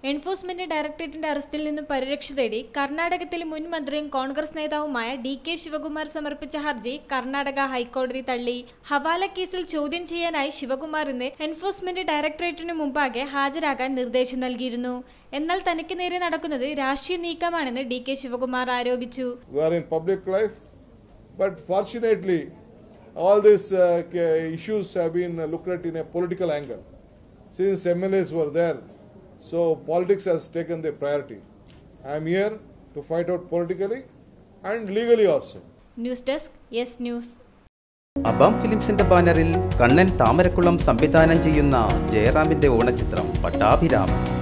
Enforcement ഡയറക്ടറേറ്റിന്റെ അറസ്റ്റിൽ നിന്നും പരിരക്ഷ തേടി കർണാടകത്തിലെ മുൻ മന്ത്രിയും കോൺഗ്രസ് നേതാവുമായ ഡി കെ ശിവകുമാർ സമർപ്പിച്ച ഹർജി കർണാടക ഹൈക്കോടതി തള്ളി ഹവാല കേസിൽ ചോദ്യം ചെയ്യാനായി ശിവകുമാർ ഇന്ന് എൻഫോഴ്സ്മെന്റ് ഡയറക്ടറേറ്റിനു മുമ്പാകെ ഹാജരാകാൻ നിർദ്ദേശം നൽകിയിരുന്നു എന്നാൽ തനിക്ക് നേരെ നടക്കുന്നത് രാഷ്ട്രീയ നീക്കമാണെന്ന് ഡി കെ ശിവകുമാർ ആരോപിച്ചു we are in public life. But fortunately, all these uh, ca- issues have been uh, looked at in a political angle. Since MLAs were there, so politics has taken the priority. I am here to fight out politically and legally also. News desk yes news Abaam ഫിലിംസിന്റെ ബാനറിൽ കണ്ണൻ താമരക്കുളം സംവിധാനം ചെയ്യുന്ന ജയറാമിന്റെ ഓണച്ചിത്രം പട്ടാഭിരാമൻ